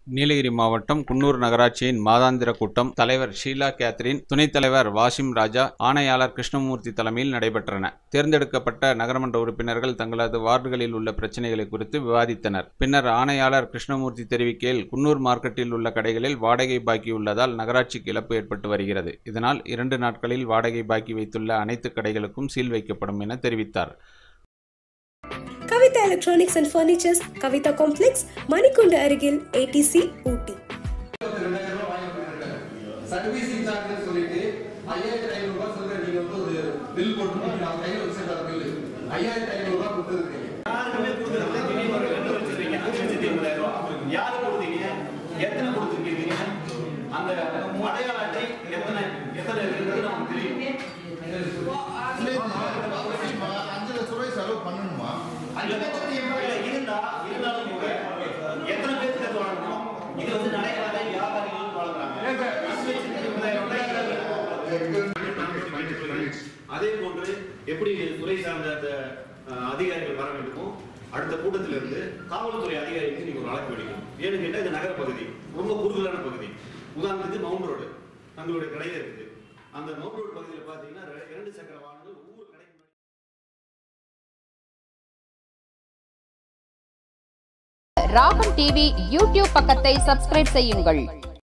நீலகிரி மாவட்டம் குன்னூர் நகராட்சியின் மாதாந்திர கூட்டம் தலைவர் ஷீலா கேத்ரின் துணைத் தலைவர் வாசிம் ராஜா ஆணையாளர் கிருஷ்ணமூர்த்தி தலைமையில் நடைபெற்றன தேர்ந்தெடுக்கப்பட்ட நகரமன்ற உறுப்பினர்கள் தங்களது வார்டுகளில் உள்ள பிரச்சனைகளை குறித்து விவாதித்தனர் பின்னர் ஆணையாளர் கிருஷ்ணமூர்த்தி தெரிவிக்கையில் குன்னூர் மார்க்கெட்டில் உள்ள கடைகளில் வாடகை பாக்கி உள்ளதால் நகராட்சிக்கு இழப்பு ஏற்பட்டு வருகிறது இதனால் இரண்டு நாட்களில் வாடகை பாக்கி வைத்துள்ள அனைத்து கடைகளுக்கும் சீல் வைக்கப்படும் என தெரிவித்தார் Kavitha electronics and furnitures Kavitha complex Manikundu அருகில் ஏடிசி ஊட்டி சர்வீசிங் சார்ஜ் சொல்லிட்டு ஐயாயிரத்தி ஐநூறு ரூபாய் சொல்ற நீங்க வந்து ஒரு பில் போட்டு நான் கையில வச்சிருக்க பில் ஐயாயிரத்தி ஐநூறு ரூபாய் கொடுத்துருக்கீங்க யாருக்குமே கொடுக்கறதுல திடீர்னு ஒரு ரெண்டு வச்சிருக்கீங்க அஞ்சு லட்சத்தி இருபதாயிரம் ரூபாய் யாரு கொடுத்தீங்க எத்தனை கொடுத்துருக்கீங்க அந்த அடையாள அட்டை எத்தனை எத்தனை இருக்குன்றது நமக்கு தெரியும் அஞ்சு லட்ச ரூபாய் செலவு பண்ணணுமா இல்ல, இல்ல, இருந்தா இருந்தாலும் கூட எத்தனை பேருக்கு அது வழங்கணும் இது வந்து நடைமுறை வியாபாரிகள் வழங்குறாங்க அஞ்சு லட்சத்தி இருபதாயிரம் ரூபாய் அதே போன்று எப்படி துறை சார்ந்த அந்த அஹ், அதிகாரிகள் வர வேண்டுமோ அடுத்த கூட்டத்தில இருந்து காவல்துறை அதிகாரிகளுக்கு நீங்க ஒரு அழைப்பு விடுக்கணும் ஏன்னு கேட்டா இது நகர பகுதி ரொம்ப குறுகலான பகுதி உதாரணத்துக்கு மவுண்ட் ரோடு தங்களுடைய கடையில இருக்குது அந்த மவுண்ட் ரோடு பகுதியில் பாத்தீங்கன்னா ரெ- இரண்டு சக்கர வாகனங்கள் ஒவ்வொரு கடைக்கு ராகம் டிவி யூடியூப் பக்கத்தை சப்ஸ்கிரைப் செய்யுங்கள்